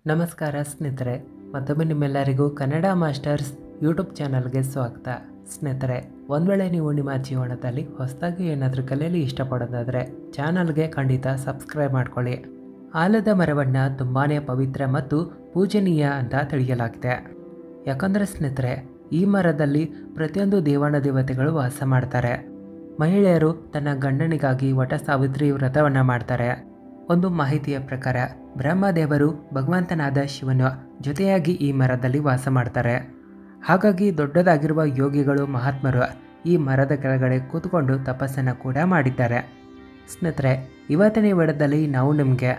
ನಮಸ್ಕಾರ ಸ್ನೇಹಿತರೆ ಮತ್ತೊಮ್ಮೆ ನಿಮ್ಮೆಲ್ಲರಿಗೂ ಕನ್ನಡ ಮಾಸ್ಟರ್ಸ್ ಯೂಟ್ಯೂಬ್ ಚಾನಲ್ಗೆ ಸ್ವಾಗತ ಸ್ನೇಹಿತರೆ ಒಂದು ವೇಳೆ ನೀವು ನಿಮ್ಮ ಜೀವನದಲ್ಲಿ ಹೊಸದಾಗಿ ಏನಾದರೂ ಕಲಿಯಲು ಇಷ್ಟಪಡೋದಾದರೆ ಚಾನಲ್ಗೆ ಖಂಡಿತ ಸಬ್ಸ್ಕ್ರೈಬ್ ಮಾಡ್ಕೊಳ್ಳಿ ಆಲದ ಮರವನ್ನು ತುಂಬಾ ಪವಿತ್ರ ಮತ್ತು ಪೂಜನೀಯ ಅಂತ ತಿಳಿಯಲಾಗಿದೆ ಯಾಕಂದರೆ ಸ್ನೇಹಿತರೆ ಈ ಮರದಲ್ಲಿ ಪ್ರತಿಯೊಂದು ದೇವಾನ ದೇವತೆಗಳು ವಾಸ ಮಾಡ್ತಾರೆ ಮಹಿಳೆಯರು ತನ್ನ ಗಂಡನಿಗಾಗಿ ವಟ ಸಾವಿತ್ರಿ ವ್ರತವನ್ನು ಮಾಡ್ತಾರೆ ಒಂದು ಮಾಹಿತಿಯ ಪ್ರಕಾರ ಬ್ರಹ್ಮದೇವರು ಭಗವಂತನಾದ ಶಿವನು ಜೊತೆಯಾಗಿ ಈ ಮರದಲ್ಲಿ ವಾಸ ಮಾಡ್ತಾರೆ ಹಾಗಾಗಿ ದೊಡ್ಡದಾಗಿರುವ ಯೋಗಿಗಳು ಮಹಾತ್ಮರು ಈ ಮರದ ಕೆಳಗಡೆ ಕೂತ್ಕೊಂಡು ತಪಸ್ಸನ್ನು ಕೂಡ ಮಾಡಿದ್ದಾರೆ ಸ್ನೇಹಿತರೆ ಇವತ್ತಿನ ಈ ವಿಡದಲ್ಲಿ ನಾವು ನಿಮಗೆ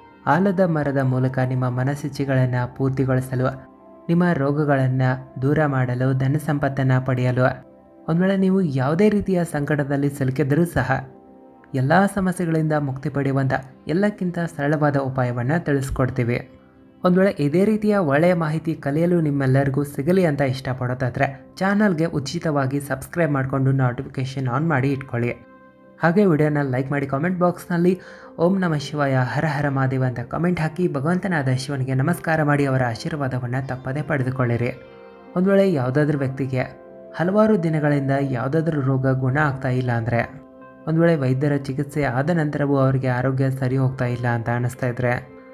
ಆಲದ ಮರದ ಮೂಲಕ ನಿಮ್ಮ ಮನಸ್ಸಿಚ್ಛೆಗಳನ್ನು ಪೂರ್ತಿಗೊಳಿಸಲು ನಿಮ್ಮ ರೋಗಗಳನ್ನು ದೂರ ಮಾಡಲು ಧನ ಸಂಪತ್ತನ್ನು ಪಡೆಯಲು ಒಂದು ವೇಳೆ ನೀವು ಯಾವುದೇ ರೀತಿಯ ಸಂಕಟದಲ್ಲಿ ಸಿಲುಕಿದ್ದರೂ ಸಹ ಎಲ್ಲ ಸಮಸ್ಯೆಗಳಿಂದ ಮುಕ್ತಿ ಪಡೆಯುವಂಥ ಎಲ್ಲಕ್ಕಿಂತ ಸರಳವಾದ ಉಪಾಯವನ್ನು ತಿಳಿಸ್ಕೊಡ್ತೀವಿ ಒಂದು ವೇಳೆ ಇದೇ ರೀತಿಯ ಒಳ್ಳೆಯ ಮಾಹಿತಿ ಕಲಿಯಲು ನಿಮ್ಮೆಲ್ಲರಿಗೂ ಸಿಗಲಿ ಅಂತ ಇಷ್ಟಪಡೋದಾದರೆ ಚಾನಲ್ಗೆ ಉಚಿತವಾಗಿ ಸಬ್ಸ್ಕ್ರೈಬ್ ಮಾಡಿಕೊಂಡು ನೋಟಿಫಿಕೇಷನ್ ಆನ್ ಮಾಡಿ ಇಟ್ಕೊಳ್ಳಿ ಹಾಗೆ ವಿಡಿಯೋನ ಲೈಕ್ ಮಾಡಿ ಕಾಮೆಂಟ್ ಬಾಕ್ಸ್ನಲ್ಲಿ ಓಂ ನಮ ಶಿವಾಯ ಹರ ಹರ ಮಹಾದೇವ ಅಂತ ಕಮೆಂಟ್ ಹಾಕಿ ಭಗವಂತನಾದ ಶಿವನಿಗೆ ನಮಸ್ಕಾರ ಮಾಡಿ ಅವರ ಆಶೀರ್ವಾದವನ್ನು ತಪ್ಪದೇ ಪಡೆದುಕೊಳ್ಳಿರಿ ಒಂದು ವೇಳೆ ಯಾವುದಾದ್ರೂ ವ್ಯಕ್ತಿಗೆ ಹಲವಾರು ದಿನಗಳಿಂದ ಯಾವುದಾದ್ರೂ ರೋಗ ಗುಣ ಆಗ್ತಾ ಇಲ್ಲ ಅಂದರೆ ಒಂದು ವೇಳೆ ವೈದ್ಯರ ಚಿಕಿತ್ಸೆ ಆದ ನಂತರವೂ ಅವರಿಗೆ ಆರೋಗ್ಯ ಸರಿ ಹೋಗ್ತಾ ಇಲ್ಲ ಅಂತ ಅನ್ನಿಸ್ತಾ ಇದ್ರೆ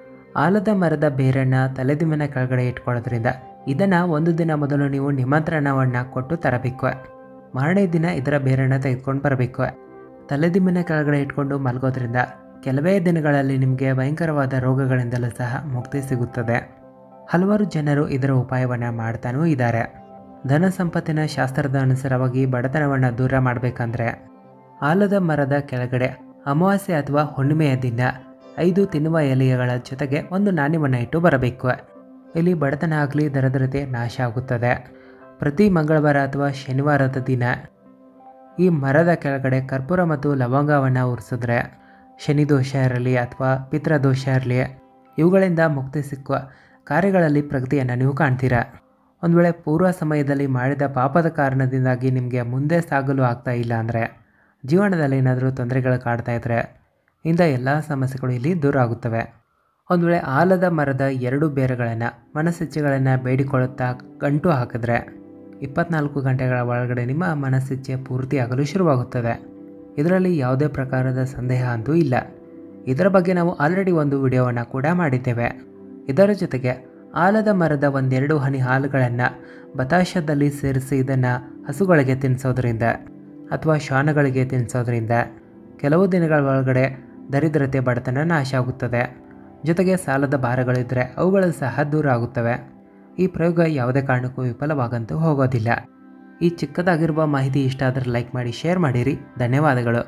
ಆಲದ ಮರದ ಬೇರನ್ನು ತಲೆದಿಮ್ಮಿನ ಕೆಳಗಡೆ ಇಟ್ಕೊಳ್ಳೋದ್ರಿಂದ ಇದನ್ನು ಒಂದು ದಿನ ಮೊದಲು ನೀವು ನಿಮಂತ್ರಣವನ್ನು ಕೊಟ್ಟು ತರಬೇಕು ಮಾರನೇ ದಿನ ಇದರ ಬೇರನ್ನು ತೆಗೆದುಕೊಂಡು ಬರಬೇಕು ತಲೆದಿಮ್ಮಿನ ಕೆಳಗಡೆ ಇಟ್ಕೊಂಡು ಮಲಗೋದ್ರಿಂದ ಕೆಲವೇ ದಿನಗಳಲ್ಲಿ ನಿಮಗೆ ಭಯಂಕರವಾದ ರೋಗಗಳಿಂದಲೂ ಸಹ ಮುಕ್ತಿ ಸಿಗುತ್ತದೆ ಹಲವಾರು ಜನರು ಇದರ ಉಪಾಯವನ್ನು ಮಾಡ್ತಾನೂ ಇದ್ದಾರೆ ಧನ ಸಂಪತ್ತಿನ ಶಾಸ್ತ್ರದ ಅನುಸಾರವಾಗಿ ಬಡತನವನ್ನು ದೂರ ಮಾಡಬೇಕಂದ್ರೆ ಆಲದ ಮರದ ಕೆಳಗಡೆ ಅಮಾವಾಸ್ಯೆ ಅಥವಾ ಹುಣ್ಣಿಮೆಯ ದಿನ ಐದು ತಿನ್ನುವ ಎಲೆಗಳ ಜೊತೆಗೆ ಒಂದು ನಾಣ್ಯವನ್ನು ಇಟ್ಟು ಬರಬೇಕು ಇಲ್ಲಿ ಬಡತನ ಆಗಲಿ ದರದ್ರತೆ ನಾಶ ಆಗುತ್ತದೆ ಪ್ರತಿ ಮಂಗಳವಾರ ಅಥವಾ ಶನಿವಾರದ ದಿನ ಈ ಮರದ ಕೆಳಗಡೆ ಕರ್ಪೂರ ಮತ್ತು ಲವಂಗವನ್ನು ಉರಿಸಿದ್ರೆ ಶನಿ ದೋಷ ಇರಲಿ ಅಥವಾ ಪಿತೃದೋಷ ಇರಲಿ ಇವುಗಳಿಂದ ಮುಕ್ತಿ ಸಿಕ್ಕುವ ಕಾರ್ಯಗಳಲ್ಲಿ ಪ್ರಗತಿಯನ್ನು ನೀವು ಕಾಣ್ತೀರಾ ಒಂದು ವೇಳೆ ಪೂರ್ವ ಸಮಯದಲ್ಲಿ ಮಾಡಿದ ಪಾಪದ ಕಾರಣದಿಂದಾಗಿ ನಿಮಗೆ ಮುಂದೆ ಸಾಗಲು ಆಗ್ತಾ ಇಲ್ಲ ಅಂದರೆ ಜೀವನದಲ್ಲಿ ಏನಾದರೂ ತೊಂದರೆಗಳು ಕಾಡ್ತಾ ಇದ್ದರೆ ಇಂಥ ಎಲ್ಲ ಸಮಸ್ಯೆಗಳು ಇಲ್ಲಿ ದೂರ ಆಗುತ್ತವೆ ಒಂದು ವೇಳೆ ಆಲದ ಮರದ ಎರಡು ಬೇರುಗಳನ್ನು ಮನಸ್ಸಿಚ್ಛೆಗಳನ್ನು ಬೇಡಿಕೊಳ್ಳುತ್ತಾ ಗಂಟು ಹಾಕಿದ್ರೆ ಇಪ್ಪತ್ನಾಲ್ಕು ಗಂಟೆಗಳ ಒಳಗಡೆ ನಿಮ್ಮ ಮನಸ್ಸಿಚ್ಛೆ ಪೂರ್ತಿಯಾಗಲು ಶುರುವಾಗುತ್ತದೆ ಇದರಲ್ಲಿ ಯಾವುದೇ ಪ್ರಕಾರದ ಸಂದೇಹ ಅಂತೂ ಇಲ್ಲ ಇದರ ಬಗ್ಗೆ ನಾವು ಆಲ್ರೆಡಿ ಒಂದು ವಿಡಿಯೋವನ್ನು ಕೂಡ ಮಾಡಿದ್ದೇವೆ ಇದರ ಜೊತೆಗೆ ಆಲದ ಮರದ ಒಂದೆರಡು ಹನಿ ಹಾಲುಗಳನ್ನು ಬತಾಶದಲ್ಲಿ ಸೇರಿಸಿ ಇದನ್ನು ಹಸುಗಳಿಗೆ ತಿನ್ನಿಸೋದ್ರಿಂದ ಅಥವಾ ಶ್ವಾನಗಳಿಗೆ ತಿನ್ನಿಸೋದ್ರಿಂದ ಕೆಲವು ದಿನಗಳ ಒಳಗಡೆ ದರಿದ್ರತೆ ಬಡತನ ನಾಶ ಆಗುತ್ತದೆ ಜೊತೆಗೆ ಸಾಲದ ಭಾರಗಳಿದ್ದರೆ ಅವುಗಳು ಸಹ ದೂರ ಆಗುತ್ತವೆ ಈ ಪ್ರಯೋಗ ಯಾವುದೇ ಕಾರಣಕ್ಕೂ ವಿಫಲವಾಗಂತೂ ಹೋಗೋದಿಲ್ಲ ಈ ಚಿಕ್ಕದಾಗಿರುವ ಮಾಹಿತಿ ಇಷ್ಟ ಆದರೆ ಲೈಕ್ ಮಾಡಿ ಶೇರ್ ಮಾಡಿರಿ ಧನ್ಯವಾದಗಳು